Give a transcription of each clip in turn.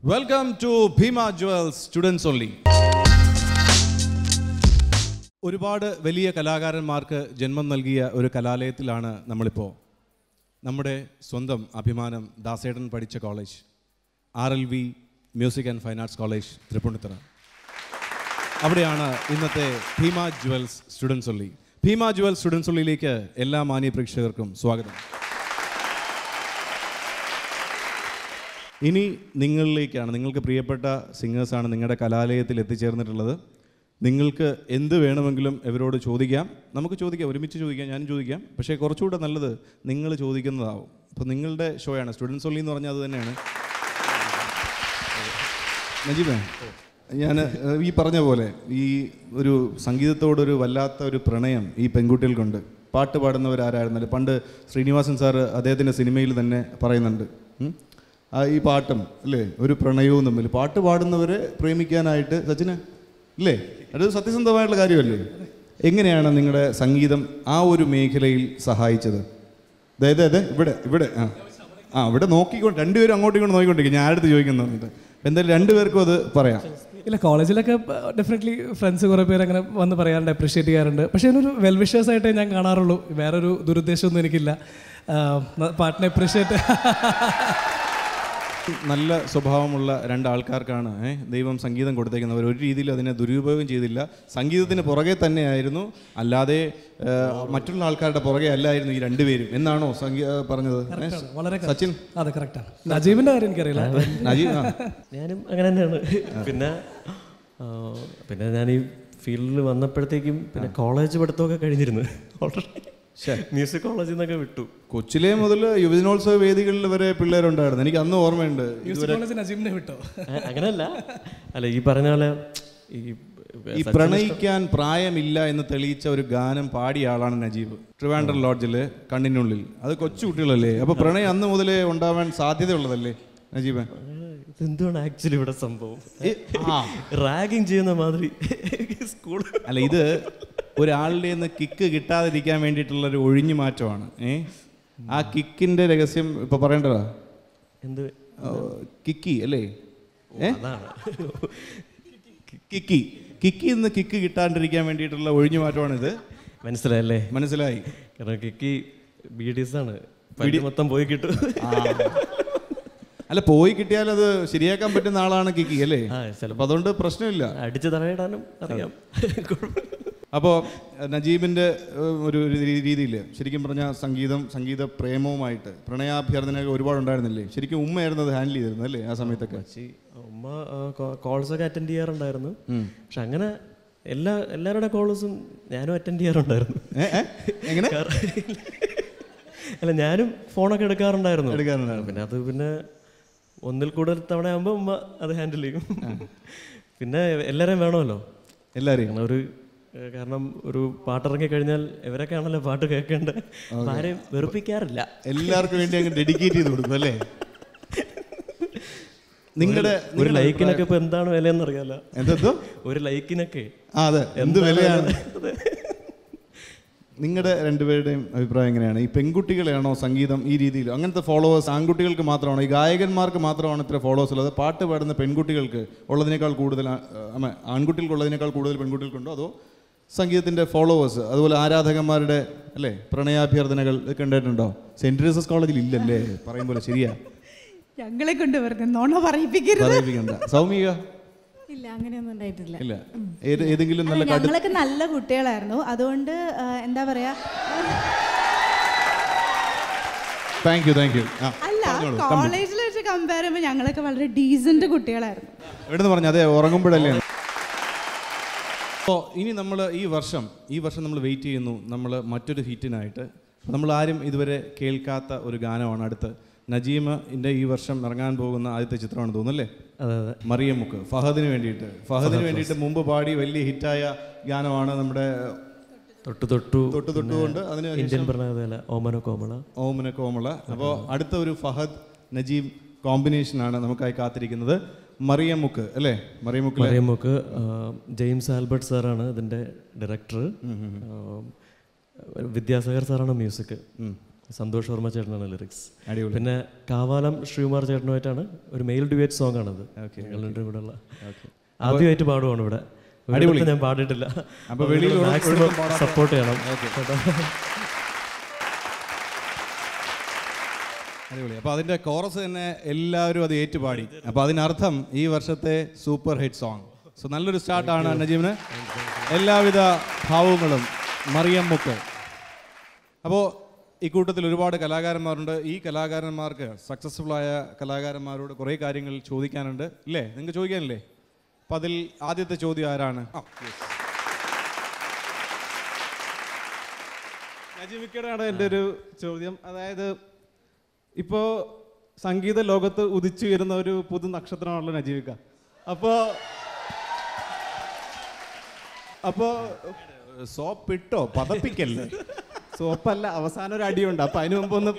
Welcome to Bhima jewels students only ഒരുപാട് വലിയ കലാകാരന്മാർക്ക് ജന്മം നൽകിയ ഒരു കലാലയത്തിലാണ് നമ്മളിപ്പോൾ നമ്മുടെ സ്വന്തം അഭിമാനം ദാസേടൻ പഠിച്ച college R L V music and fine arts college Tripunithura അവിടെയാണ് ഇന്നത്തെ Bhima jewels students only Bhima jewels students ഒള്ളിയിലേക്ക് എല്ലാ മാന്യ പ്രേക്ഷകർക്കും സ്വാഗതം ഇനി നിങ്ങളിലേക്കാണ് നിങ്ങൾക്ക് പ്രിയപ്പെട്ട സിംഗേഴ്സാണ് നിങ്ങളുടെ കലാലയത്തിൽ എത്തിച്ചേർന്നിട്ടുള്ളത് നിങ്ങൾക്ക് എന്ത് വേണമെങ്കിലും ഇവരോട് ചോദിക്കാം നമുക്ക് ചോദിക്കാം ഒരുമിച്ച് ചോദിക്കാം ഞാനും ചോദിക്കാം പക്ഷേ കുറച്ചുകൂടെ നല്ലത് നിങ്ങൾ ചോദിക്കുന്നതാവും അപ്പോൾ നിങ്ങളുടെ ഷോയാണ് സ്റ്റുഡൻസ് ഒള്ളി എന്ന് പറഞ്ഞാൽ അത് തന്നെയാണ് നജീബേ ഞാൻ ഈ പറഞ്ഞ പോലെ ഈ ഒരു സംഗീതത്തോടൊരു വല്ലാത്ത ഒരു പ്രണയം ഈ പെൺകുട്ടികൾക്കുണ്ട് പാട്ട് പാടുന്നവരാരായിരുന്നാലും പണ്ട് ശ്രീനിവാസൻ സാറ് അദ്ദേഹത്തിൻ്റെ സിനിമയിൽ തന്നെ പറയുന്നുണ്ട് ഉം. ആ ഈ പാട്ടും അല്ലേ ഒരു പ്രണയവും തമ്മിൽ പാട്ട് പാടുന്നവരെ പ്രേമിക്കാനായിട്ട് സച്ചിന് ഇല്ലേ അത് സത്യസന്ധമായിട്ടുള്ള കാര്യമല്ലേ എങ്ങനെയാണ് നിങ്ങളുടെ സംഗീതം ആ ഒരു മേഖലയിൽ സഹായിച്ചത് അതായത് അതെ ഇവിടെ ഇവിടെ ആ ആ ഇവിടെ നോക്കിക്കൊണ്ട് രണ്ടുപേരും അങ്ങോട്ടും ഇങ്ങോട്ടും നോക്കിക്കൊണ്ടിരിക്കും ഞാൻ അടുത്ത് ചോദിക്കുന്നുണ്ട് എന്തായാലും രണ്ടുപേർക്കും അത് പറയാം ഇല്ല കോളേജിലൊക്കെ ഡെഫിനറ്റ്ലി ഫ്രണ്ട്സ് കുറേ പേര് അങ്ങനെ വന്ന് പറയാറുണ്ട് അപ്രീഷിയേറ്റ് ചെയ്യാറുണ്ട് പക്ഷേ ഇതിനൊരു വെൽ വിഷേഴ്സ് ആയിട്ടേ ഞാൻ കാണാറുള്ളൂ വേറൊരു ദുരുദ്ദേശമൊന്നും എനിക്കില്ല ആഹ് ന- പാട്ടിനെ അപ്രീഷിയേറ്റ് നല്ല സ്വഭാവമുള്ള രണ്ട് ആൾക്കാർക്കാണ് ഏ, ദൈവം സംഗീതം കൊടുത്തേക്കുന്നത് അവർ ഒരു രീതിയിൽ അതിനെ ദുരുപയോഗം ചെയ്തില്ല സംഗീതത്തിന് പുറകെ തന്നെയായിരുന്നു അല്ലാതെ ഏ, മറ്റുള്ള ആൾക്കാരുടെ പുറകെ അല്ലായിരുന്നു ഈ രണ്ടുപേരും എന്നാണോ സംഗീ ഏ, പറഞ്ഞത് ഏ, വളരെ സച്ചിൻ അതെ കറക്റ്റാണ് നജീബിൻ്റെ കാര്യം എനിക്കറിയില്ല നജീബ് ആ ഞാനും അങ്ങനെ തന്നെയാണ് പിന്നെ ആ, പിന്നെ ഞാൻ ഈ ഫീൽഡിൽ വന്നപ്പോഴത്തേക്കും പിന്നെ കോളേജ് പഠിത്തമൊക്കെ കഴിഞ്ഞിരുന്നു ഓൾറെഡി മ്യൂസിക് കോളേജിൽ നിന്നൊക്കെ വിട്ടു കൊച്ചിലെ മുതൽ യുവജനോത്സവ വേദികളിൽ വരെ പിള്ളേരുണ്ടായിരുന്നു എനിക്ക് അന്ന് ഓർമ്മയുണ്ട് മ്യൂസിക് കോളേജ് നജീബിനെ വിട്ടോ ആ, അങ്ങനെയല്ല അല്ല ഈ പറഞ്ഞ പോലെ ഈ ഈ പ്രണയിക്കാൻ പ്രായമില്ല എന്ന് തെളിയിച്ച ഒരു ഗാനം പാടിയ ആളാണ് നജീബ് ട്രിവാൻഡ്രം ലോഡ്ജിൽ കണ്ണിനുള്ളിൽ അത് കൊച്ചു കുട്ടികളല്ലേ അപ്പൊ പ്രണയം അന്ന് മുതലേ ഉണ്ടാവാൻ സാധ്യതയുള്ളതല്ലേ നജീബ് ഇതെന്തുകൊണ്ട് ആക്ച്വലി ഇവിടെ സംഭവം ഏ, ആ റാഗിങ് ചെയ്യുന്ന മാതിരി സ്കൂൾ അല്ല ഇത് ഒരാളുടെ നിന്ന് കിക്ക് കിട്ടാതിരിക്കാൻ വേണ്ടിയിട്ടുള്ള ഒരു ഒഴിഞ്ഞു മാറ്റമാണ് ഏ ആ കിക്കിന്റെ രഹസ്യം ഇപ്പൊ പറയേണ്ടതാ എന്ത് ഓ, കിക്കി അല്ലേ ഏ അതാണ് കിക്കി കിക്കി നിന്ന് കിക്ക് കിട്ടാണ്ടിരിക്കാൻ വേണ്ടിയിട്ടുള്ള ഒഴിഞ്ഞു മാറ്റമാണിത് മനസ്സിലായല്ലേ മനസ്സിലായി കാരണം കിക്കി ബി ഡീസ് ആണ് പടി മൊത്തം പോയി കിട്ടും അല്ല പോയി കിട്ടിയാൽ അത് ശരിയാക്കാൻ പറ്റുന്ന ആളാണ് കിക്കി അല്ലേ ആ ചില അപ്പൊ അതുകൊണ്ട് പ്രശ്നമില്ല അടിച്ച് തറയിടാനും അറിയാം അപ്പോൾ നജീബിൻ്റെ ഒരു രീതിയിൽ ശരിക്കും പറഞ്ഞാൽ സംഗീതം സംഗീത പ്രേമവുമായിട്ട് പ്രണയാഭ്യർത്ഥനകൾ ഒരുപാട് ഉണ്ടായിരുന്നില്ലേ ശരിക്കും ഉമ്മയായിരുന്നു അത് ഹാൻഡിൽ ചെയ്തിരുന്നത് അല്ലേ ആ സമയത്തൊക്കെ ചേച്ചി ഉമ്മ കോൾസ് ഒക്കെ അറ്റൻഡ് ചെയ്യാറുണ്ടായിരുന്നു പക്ഷെ അങ്ങനെ എല്ലാ എല്ലാവരുടെ കോൾസും ഞാനും അറ്റൻഡ് ചെയ്യാറുണ്ടായിരുന്നു ഏ, ഏ? എങ്ങനെ കാരണം- അല്ല ഞാനും ഫോണൊക്കെ എടുക്കാറുണ്ടായിരുന്നു എടുക്കാറുണ്ടായിരുന്നു. പിന്നെ അത് പിന്നെ ഒന്നിൽ കൂടുതൽ തവണ ആകുമ്പോൾ ഉമ്മ അത് ഹാൻഡിൽ ചെയ്യും പിന്നെ എല്ലാവരെയും വേണമല്ലോ എല്ലാവരെയും കാരണം ഒരു ഏഹ് കാരണം ഒരു പാട്ടിറങ്ങി കഴിഞ്ഞാൽ ഇവരൊക്കെയാണല്ലോ പാട്ട് കേൾക്കേണ്ടത് അപ്പൊ ആരെയും വെറുപ്പിക്കാറില്ല എല്ലാവർക്കും വേണ്ടി അങ്ങ് ഡെഡിക്കേറ്റ് ചെയ്ത് കൊടുക്കും അല്ലേ നിങ്ങളുടെ ഒരു ലൈക്കിനൊക്കെ ഇപ്പൊ എന്താണ് വിലയെന്ന് അറിയാലോ എന്തോ ഒരു ലൈക്കിനൊക്കെ ആ അതെ എന്ത് വിലയാണ് നിങ്ങളുടെ രണ്ടുപേരുടെയും അഭിപ്രായം എങ്ങനെയാണ് ഈ പെൺകുട്ടികളെയാണോ സംഗീതം ഈ രീതിയിൽ അങ്ങനത്തെ ഫോളോവേഴ്സ് ആൺകുട്ടികൾക്ക് മാത്രമാണോ ഈ ഗായകന്മാർക്ക് മാത്രമാണ് ഇത്ര ഫോളോവേഴ്സ് ഉള്ളത് പാട്ട് പാടുന്ന പെൺകുട്ടികൾക്ക് ഉള്ളതിനേക്കാൾ കൂടുതൽ ആ- ആമ, ആൺകുട്ടികൾക്കുള്ളതിനേക്കാൾ കൂടുതൽ പെൺകുട്ടികൾക്കുണ്ടോ അതോ സംഗീതത്തിന്റെ ഫോളോവേഴ്സ് അതുപോലെ ആരാധകന്മാരുടെ അല്ലേ പ്രണയാഭ്യർത്ഥനകൾ ഇതൊക്കെ ഉണ്ടായിട്ടുണ്ടോ സെന്റ് തെരേസസ് കോളേജിൽ ഇല്ലല്ലേ പറയും പോലെ ശരിയാ ഞങ്ങളെ കൊണ്ട് വെറുതെ നോണ പറയിപ്പിക്കരുത് പറയിപ്പിക്കണ്ട സൗമിക ഇല്ല അങ്ങനെയൊന്നും ഉണ്ടായിട്ടില്ല ഇല്ല ഏത് ഏതെങ്കിലും നല്ല അല്ല, ഞങ്ങളൊക്കെ നല്ല കുട്ടികളായിരുന്നു അതുകൊണ്ട് ആ, എന്താ പറയാ താങ്ക് യു താങ്ക് യു ആ അല്ല പറഞ്ഞോളൂ, കോളേജിൽ വെച്ച് കമ്പയർ ചെയ്യുമ്പോൾ ഞങ്ങളൊക്കെ വളരെ ഡീസന്റ് കുട്ടികളായിരുന്നു എവിടുന്ന് പറഞ്ഞു അതെ ഉറങ്ങുമ്പോഴല്ലേ അപ്പോൾ ഇനി നമ്മൾ ഈ വർഷം ഈ വർഷം നമ്മൾ വെയിറ്റ് ചെയ്യുന്നു നമ്മൾ മറ്റൊരു ഹിറ്റിനായിട്ട് നമ്മൾ ആരും ഇതുവരെ കേൾക്കാത്ത ഒരു ഗാനമാണ് അടുത്ത് നജീമിൻ്റെ ഈ വർഷം ഇറങ്ങാൻ പോകുന്ന ആദ്യത്തെ ചിത്രമാണ് തോന്നുന്നല്ലേ അതെ അതെ മറിയമുക്ക് ഫഹദിന് വേണ്ടിയിട്ട് ഫഹദിന് വേണ്ടിയിട്ട് മുമ്പ് പാടി വലിയ ഹിറ്റായ ഗാനമാണ് നമ്മുടെ തൊട്ടു തൊട്ടു തൊട്ട് തൊട്ടുകൊണ്ട് അതിന് ഇന്ത്യൻ പറഞ്ഞ ഓമന കോമള ഓമന കോമള അപ്പോൾ അടുത്ത ഒരു ഫഹദ് നജീബ് കോമ്പിനേഷനാണ് നമുക്കായി കാത്തിരിക്കുന്നത് മറിയമുക്ക് അല്ലേ മറിയമുക്കിലെ പറയുമ്പോൾ ജെയിംസ് ആൽബർട്ട് സാറാണ് ഇതിന്റെ ഡയറക്ടർ വിദ്യാസാഗർ സാറാണ് മ്യൂസിക് സന്തോഷ് വർമ്മ ചേട്ടനാണ് ലിറിക്സ് അടിപൊളി. പിന്നെ കാവാലം ശ്രീകുമാർ ചേട്ടനുമായിട്ടാണ് ഒരു മെയിൽ ഡ്യുവേറ്റ് സോങ് ആണത് Okay, ഞങ്ങൾ രണ്ടും കൂടെ ഉള്ള ആദ്യമായിട്ട് പാടുവാണ് ഇവിടെ അടിപൊളി. ഒരിടത്തും ഞാൻ പാടിയിട്ടില്ല അപ്പൊ വെളിയിൽ ഒരു- മാക്സിമം ഒരിടത്തും പാടാത്ത- സപ്പോർട്ട് ചെയ്യണം അടിപൊളി അപ്പോൾ അതിൻ്റെ കോറസ് തന്നെ എല്ലാവരും അത് ഏറ്റുപാടി അപ്പോൾ അതിനർത്ഥം ഈ വർഷത്തെ സൂപ്പർ ഹിറ്റ് സോങ് സോ നല്ലൊരു സ്റ്റാർട്ടാണ് നജീമിന് എല്ലാവിധ ഭാവങ്ങളും മറിയം മുക്ക് അപ്പോൾ ഈ കൂട്ടത്തിൽ ഒരുപാട് കലാകാരന്മാരുണ്ട് ഈ കലാകാരന്മാർക്ക് സക്സസ്ഫുൾ ആയ കലാകാരന്മാരോട് കുറേ കാര്യങ്ങൾ ചോദിക്കാനുണ്ട് ഇല്ലേ നിങ്ങൾക്ക് ചോദിക്കാനില്ലേ അപ്പം അതിൽ ആദ്യത്തെ ചോദ്യം ആരാണ് നജിമിക്കടാണ് എൻ്റെ ഒരു ചോദ്യം അതായത് ഇപ്പോൾ സംഗീത ലോകത്ത് ഉദിച്ചു വരുന്ന ഒരു പുതു നക്ഷത്രമാണല്ലോ നജീവിക്ക അപ്പോൾ അപ്പോൾ സോപ്പ് ഇട്ടോ പതപ്പിക്കല്ലേ സോപ്പല്ല അവസാനം ഒരു അടിയുണ്ട് അപ്പോൾ അതിന് മുമ്പ് ഒന്ന്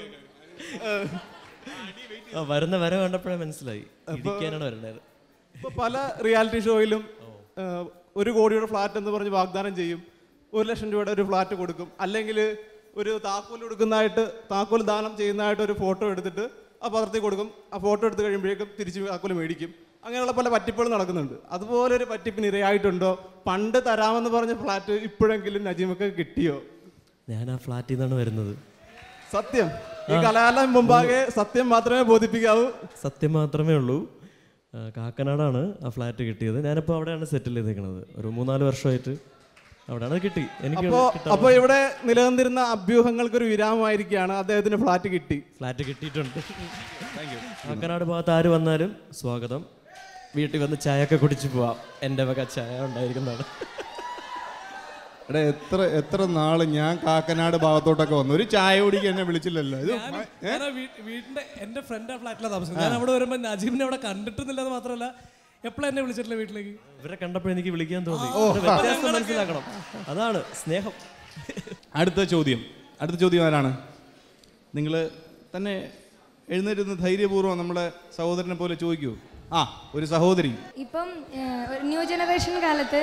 ആ, വരുന്ന വര കണ്ടപ്പോഴേ മനസ്സിലായി ഇരിക്കാനാണ് വരേണ്ടത് ഇപ്പോൾ പല റിയാലിറ്റി ഷോയിലും ഏഹ്, ഒരു കോടിയുടെ ഫ്ലാറ്റ് എന്ന് പറഞ്ഞ് വാഗ്ദാനം ചെയ്യും ഒരു ലക്ഷം രൂപയുടെ ഒരു ഫ്ലാറ്റ് കൊടുക്കും അല്ലെങ്കിൽ ഒരു താക്കോൽ കൊടുക്കുന്നതായിട്ട് താക്കോൽ ദാനം ചെയ്യുന്നതായിട്ട് ഒരു ഫോട്ടോ എടുത്തിട്ട് ആ പത്രത്തിൽ കൊടുക്കും ആ ഫോട്ടോ എടുത്ത് കഴിയുമ്പോഴേക്കും തിരിച്ച് താക്കോൽ മേടിക്കും അങ്ങനെയുള്ള പല പറ്റിപ്പുകൾ നടക്കുന്നുണ്ട് അതുപോലെ ഒരു പറ്റിപ്പിന് ഇരയായിട്ടുണ്ടോ പണ്ട് തരാമെന്ന് പറഞ്ഞ ഫ്ലാറ്റ് ഇപ്പോഴെങ്കിലും നജീമൊക്കെ കിട്ടിയോ ഞാൻ ആ ഫ്ലാറ്റിൽ നിന്നാണ് വരുന്നത് സത്യം ഈ കലാലയം മുമ്പാകെ സത്യം മാത്രമേ ബോധിപ്പിക്കാവൂ സത്യം മാത്രമേ ഉള്ളൂ ആ, കാക്കനാടാണ് ആ ഫ്ലാറ്റ് കിട്ടിയത് ഞാനിപ്പോൾ അവിടെയാണ് സെറ്റിൽ ചെയ്തേക്കുന്നത് ഒരു മൂന്നാല് വർഷമായിട്ട് അവിടെയാണ് അത് കിട്ടി എനിക്ക് അപ്പോ അപ്പൊ ഇവിടെ നിലനിന്നിരുന്ന അഭ്യൂഹങ്ങൾക്ക് ഒരു വിരാമമായിരിക്കുകയാണ് അദ്ദേഹത്തിന് ഫ്ലാറ്റ് കിട്ടി ഫ്ലാറ്റ് കിട്ടിയിട്ടുണ്ട് കാക്കനാട് ഭാഗത്ത് ആര് വന്നാലും സ്വാഗതം വീട്ടിൽ വന്ന് ചായ ഒക്കെ കുടിച്ച് പോവാം എൻ്റെ വക ചായ ഉണ്ടായിരിക്കുന്നതാണ് എടാ എത്ര എത്ര നാള് ഞാൻ കാക്കനാട് ഭാഗത്തോട്ടൊക്കെ വന്നു ഒരു ചായ കുടിക്കാൻ എന്നെ വിളിച്ചില്ലല്ലോ ഇത് ഞാൻ ഞാൻ ആ വീ- വീടിന്റെ എന്റെ ഫ്രണ്ട് ആ ഫ്ലാറ്റിലാണ് താമസിക്കുന്നത് ഞാൻ അവിടെ വരുമ്പോൾ നജീബിനെ അവിടെ കണ്ടിട്ടൊന്നുമില്ലെന്ന് മാത്രമല്ല എപ്പോഴും എന്നെ വിളിച്ചിട്ടില്ല വീട്ടിലേക്ക് ഇവരെ കണ്ടപ്പോൾ എനിക്ക് വിളിക്കാൻ തോന്നി ഒരു വ്യത്യാസം മനസ്സിലാക്കണം അതാണ് സ്നേഹം അടുത്ത ചോദ്യം അടുത്ത ചോദ്യം ആരാണ് നിങ്ങൾ തന്നെ എഴുന്നേറ്റ് ധൈര്യപൂർവ്വം നമ്മുടെ സഹോദരനെ പോലെ ചോദിക്കൂ ആ ഒരു സഹോദരി ഇപ്പം ഏഹ്, ഒരു ന്യൂ ജനറേഷൻ കാലത്ത്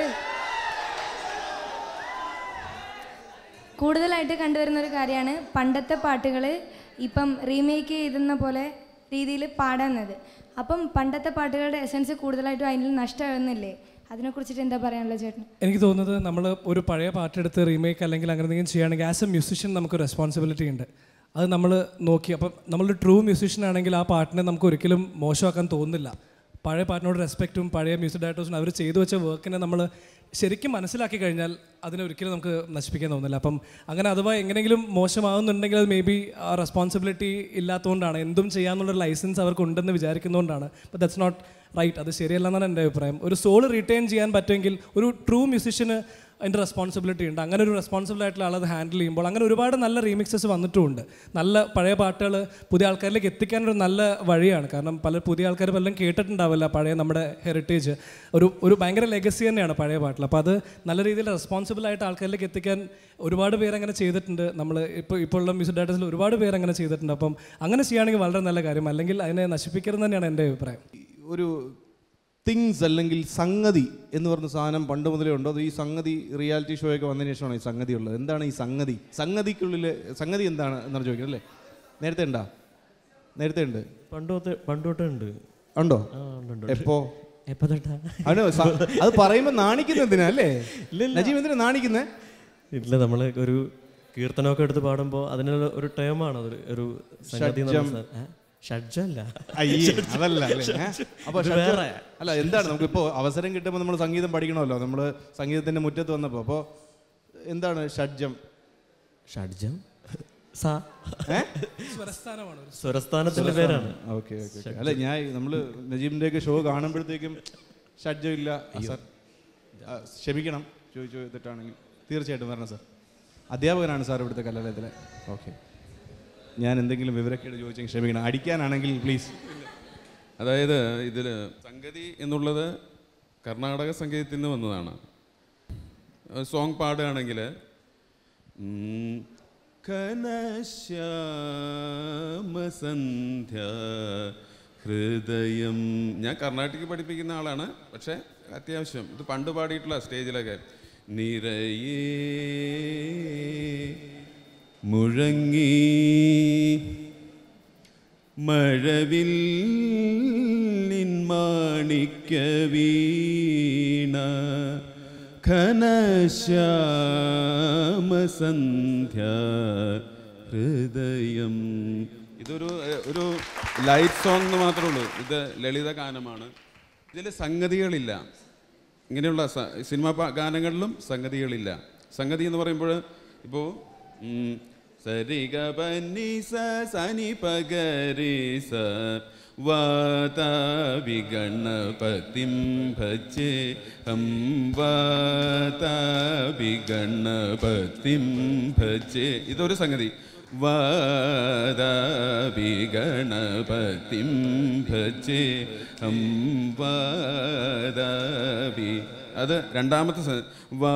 കൂടുതലായിട്ട് കണ്ടുവരുന്ന ഒരു കാര്യമാണ് പണ്ടത്തെ പാട്ടുകൾ ഇപ്പം റീമേക്ക് ചെയ്തുന്ന പോലെ രീതിയിൽ പാടുന്നത് അപ്പം പണ്ടത്തെ പാട്ടുകളുടെ എസൻസ് കൂടുതലായിട്ടും അതിൽ നഷ്ടമാകുന്നില്ലേ അതിനെക്കുറിച്ചിട്ട് എന്താ പറയാനുള്ളത് ചേട്ടൻ എനിക്ക് തോന്നുന്നത് നമ്മൾ ഒരു പഴയ പാട്ടെടുത്ത് റീമേക്ക് അല്ലെങ്കിൽ അങ്ങനെ എന്തെങ്കിലും ചെയ്യുകയാണെങ്കിൽ ആസ് എ മ്യൂസിഷ്യൻ നമുക്ക് റെസ്പോൺസിബിലിറ്റി ഉണ്ട് അത് നമ്മൾ നോക്കി അപ്പം നമ്മളൊരു ട്രൂ മ്യൂസിഷ്യൻ ആണെങ്കിൽ ആ പാട്ടിനെ നമുക്ക് ഒരിക്കലും മോശമാക്കാൻ തോന്നുന്നില്ല പഴയ പാട്ടിനോട് റെസ്പെക്റ്റും പഴയ മ്യൂസിക് ഡയറക്ടേഴ്സിനും അവർ ചെയ്തു വെച്ച വർക്കിനെ നമ്മൾ ശരിക്കും മനസ്സിലാക്കി കഴിഞ്ഞാൽ അതിനെ ഒരിക്കലും നമുക്ക് നശിപ്പിക്കാൻ തോന്നുന്നില്ല അപ്പം അങ്ങനെ അഥവാ എങ്ങനെയെങ്കിലും മോശമാകുന്നുണ്ടെങ്കിൽ അത് മേ ബി ആ റെസ്പോൺസിബിലിറ്റി ഇല്ലാത്തതുകൊണ്ടാണ് എന്തും ചെയ്യാന്നുള്ളൊരു ലൈസൻസ് അവർക്ക് ഉണ്ടെന്ന് വിചാരിക്കുന്നതുകൊണ്ടാണ് ബട്ട് ദറ്റ്സ് നോട്ട് റൈറ്റ് അത് ശരിയല്ല എന്നാണ് എൻ്റെ അഭിപ്രായം ഒരു സോൾ റിട്ടേൺ ചെയ്യാൻ പറ്റുമെങ്കിൽ ഒരു ട്രൂ മ്യൂസിഷ്യന് അതിൻ്റെ റെസ്പോൺസിബിലിറ്റി ഉണ്ട് അങ്ങനെ ഒരു റെസ്പോൺസിബിൾ ആയിട്ടുള്ള ആളത് ഹാൻഡിൽ ചെയ്യുമ്പോൾ അങ്ങനെ ഒരുപാട് നല്ല റീമിക്സസ് വന്നിട്ടുമുണ്ട് നല്ല പഴയ പാട്ടുകൾ പുതിയ ആൾക്കാരിലേക്ക് എത്തിക്കാനൊരു നല്ല വഴിയാണ് കാരണം പല പുതിയ ആൾക്കാർ പലരും കേട്ടിട്ടുണ്ടാവില്ല പഴയ നമ്മുടെ ഹെറിറ്റേജ് ഒരു ഒരു ഭയങ്കര ലെഗസി തന്നെയാണ് പഴയ പാട്ടിൽ അപ്പോൾ അത് നല്ല രീതിയിൽ റെസ്പോൺസിബിൾ ആയിട്ട് ആൾക്കാരിലേക്ക് എത്തിക്കാൻ ഒരുപാട് പേര് അങ്ങനെ ചെയ്തിട്ടുണ്ട് നമ്മൾ ഇപ്പോൾ ഇപ്പോൾ ഉള്ള മ്യൂസിക് ഡയറക്ടേഴ്സിൽ ഒരുപാട് പേര് അങ്ങനെ ചെയ്തിട്ടുണ്ട് അപ്പം അങ്ങനെ ചെയ്യുകയാണെങ്കിൽ വളരെ നല്ല കാര്യം അല്ലെങ്കിൽ അതിനെ നശിപ്പിക്കരുത് തന്നെയാണ് എൻ്റെ അഭിപ്രായം ഒരു തിങ്സ് അല്ലെങ്കിൽ സംഗതി എന്ന് പറഞ്ഞ സാധനം പണ്ട് മുതലേ ഉണ്ടോ അത് ഈ സംഗതി റിയാലിറ്റി ഷോ ഒക്കെ വന്നതിന് ശേഷമാണ് ഈ സംഗതി ഉള്ളത് എന്താണ് ഈ സംഗതി സംഗതിക്കുള്ളിൽ സംഗതി എന്താണ് എന്നാണ് ചോദിക്കുന്നത് അല്ലേ നേരത്തെ ഉണ്ടാ നേരത്തെ ഉണ്ട് പണ്ട് തൊട്ട് പണ്ട് തൊട്ടേ ഉണ്ട് ഉണ്ടോ ആ ഉണ്ട് ഉണ്ട് എപ്പോ എപ്പോൾ തൊട്ടാ അവന് സ- അത് പറയുമ്പോ നാണിക്കുന്ന എന്തിനാ അല്ലേ നജീബ് എന്തിനാ നാണിക്കുന്നേ ഇല്ല നമ്മൾ ഒരു കീർത്തനമൊക്കെ എടുത്ത് പാടുമ്പോൾ അതിനുള്ള ഒരു ടേമാണ് അത് ഒരു സംഗതി എന്ന് പറയുന്ന സാ- ഏ? ഷഡ്ജല്ല അയ്യേ അതല്ല അല്ലേ ഏ? അപ്പൊ ഇത് ഷഡ്ജം- വേറെ. അല്ല എന്താണ് നമുക്കിപ്പോ അവസരം കിട്ടുമ്പോൾ നമ്മൾ സംഗീതം പഠിക്കണമല്ലോ നമ്മൾ സംഗീതത്തിന്റെ മുറ്റത്ത് വന്നപ്പോൾ അപ്പോൾ എന്താണ് ഷഡ്ജം ഷഡ്ജം സാ ഏ സ്വരസ്ഥാനമാണ് ഒരു സ്വരസ്ഥാനത്തിന്റെ പേരാണ് ഓക്കെ ഓക്കെ ഓക്കെ. അല്ല ഞാൻ നമ്മൾ നജീബിന്റെ ഒക്കെ ഷോ കാണുമ്പോഴത്തേക്കും ഷഡ്ജം ഇല്ല സാർ ആ, ക്ഷമിക്കണം ചോദിച്ചു തെറ്റാണെങ്കിൽ തീർച്ചയായിട്ടും വരണം സാർ അധ്യാപകനാണ് സാർ ഇവിടുത്തെ കലാലയത്തിലെ ഓക്കെ ഞാൻ എന്തെങ്കിലും വിവരക്കേട് ചോദിച്ചെങ്കിൽ ക്ഷമിക്കണം അടിക്കാനാണെങ്കിൽ പ്ലീസ് അതായത് ഇതിൽ സംഗതി എന്നുള്ളത് കർണാടക സംഗീതത്തിൽ നിന്ന് വന്നതാണ് സോങ് പാടുകയാണെങ്കിൽ ഉം, കനശ്യാമസന്ധ്യ ഹൃദയം ഞാൻ കർണാട്ടിക് പഠിപ്പിക്കുന്ന ആളാണ് പക്ഷേ അത്യാവശ്യം ഇത് പണ്ട് പാടിയിട്ടുള്ള സ്റ്റേജിലൊക്കെ നിറയേ മുഴങ്ങി മഴവിൽ മാണിക്യ വീണ ഘനശ്യാമസന്ധ്യ ഹൃദയം ഇതൊരു എഹ്, ഒരു ലൈറ്റ് സോങ് എന്ന് മാത്രമേ ഉള്ളൂ ഇത് ലളിത ഗാനമാണ് ഇതിൽ സംഗതികളില്ല ഇങ്ങനെയുള്ള സ- സിനിമാ പാ- ഗാനങ്ങളിലും സംഗതികളില്ല സംഗതി എന്ന് പറയുമ്പോൾ ഇപ്പോൾ സരിഗ പനി സ സനി പഗരി സ വാതാവി ഗണപതിം ഭജേ ഹം വാതാവി ഗണപതിം ഭജേ ഇതൊരു സംഗതി വാദാവി ഗണപതിം ഭജേ ഹം വാദാവി അത് രണ്ടാമത്തെ സ-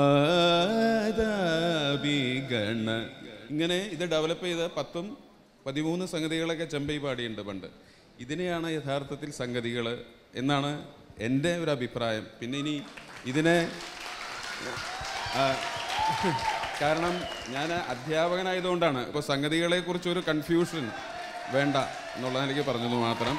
വാദാവി ഗണ ഇങ്ങനെ ഇത് ഡെവലപ്പ് ചെയ്ത പത്തും പതിമൂന്ന് സംഗതികളൊക്കെ ചെമ്പൈ പാടിയുണ്ട് പണ്ട് ഇതിനെയാണ് യഥാർത്ഥത്തിൽ സംഗതികൾ എന്നാണ് എൻ്റെ ഒരു അഭിപ്രായം പിന്നെ ഇനി ഇതിനെ ആ, കാരണം ഞാൻ അധ്യാപകനായതുകൊണ്ടാണ് ഇപ്പോൾ സംഗതികളെക്കുറിച്ച് ഒരു കൺഫ്യൂഷൻ വേണ്ട എന്നുള്ളത് എനിക്ക് പറഞ്ഞത് മാത്രം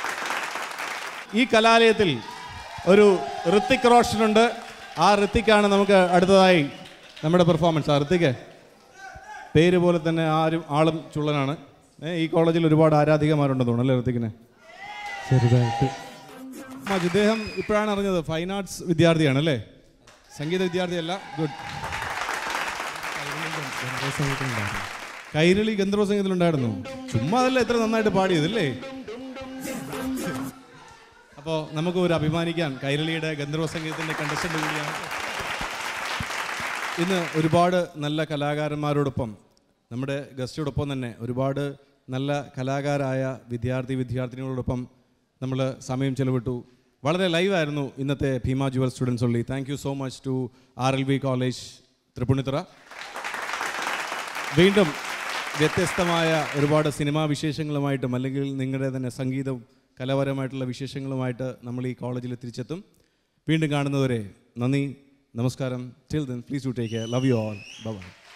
ഈ കലാലയത്തിൽ ഒരു ഋത്തിക് റോഷനുണ്ട് ആ ഋത്തിക്കാണ് നമുക്ക് അടുത്തതായി നമ്മുടെ പെർഫോമൻസ് ആ ഋത്തിക്ക് പേര് പോലെ തന്നെ ആരും ആളും ചുള്ളനാണ് ഏ, ഈ കോളേജിൽ ഒരുപാട് ആരാധികമാരുണ്ടെന്ന് തോന്നുന്നു അല്ലേ ഋത്തിക്കിന് ചെറുതായിട്ട് മാജ് ഇദ്ദേഹം ഇപ്പോഴാണ് അറിഞ്ഞത് ഫൈൻ ആർട്സ് വിദ്യാർത്ഥിയാണ് അല്ലേ സംഗീത വിദ്യാർത്ഥിയല്ല ഗുഡ് കൈരളി ഗന്ധർവ സംഗീതത്തിലുണ്ടായിരുന്നു ചുമ്മാ അതല്ല എത്ര നന്നായിട്ട് പാടിയതല്ലേ അപ്പോൾ നമുക്ക് ഒരു അഭിമാനിക്കാൻ കൈരളിയുടെ ഗന്ധർവ സംഗീതത്തിൻ്റെ കണ്ടസ്റ്റൻ്റ് കൂടിയാണ് ഇന്ന് ഒരുപാട് നല്ല കലാകാരന്മാരോടൊപ്പം നമ്മുടെ ഗസ്റ്റോടൊപ്പം തന്നെ ഒരുപാട് നല്ല കലാകാരായ വിദ്യാർത്ഥി വിദ്യാർത്ഥിനികളോടൊപ്പം നമ്മൾ സമയം ചെലവിട്ടു വളരെ ലൈവായിരുന്നു ഇന്നത്തെ Bhima jewel students only thank you so much to R L V college Tripunithura വീണ്ടും വ്യത്യസ്തമായ ഒരുപാട് സിനിമാ വിശേഷങ്ങളുമായിട്ടും അല്ലെങ്കിൽ നിങ്ങളുടെ തന്നെ സംഗീതവും കലാപരമായിട്ടുള്ള വിശേഷങ്ങളുമായിട്ട് നമ്മൾ ഈ കോളേജിൽ തിരിച്ചെത്തും വീണ്ടും കാണുന്നവരെ നന്ദി നമസ്കാരം till then please to take care love you all by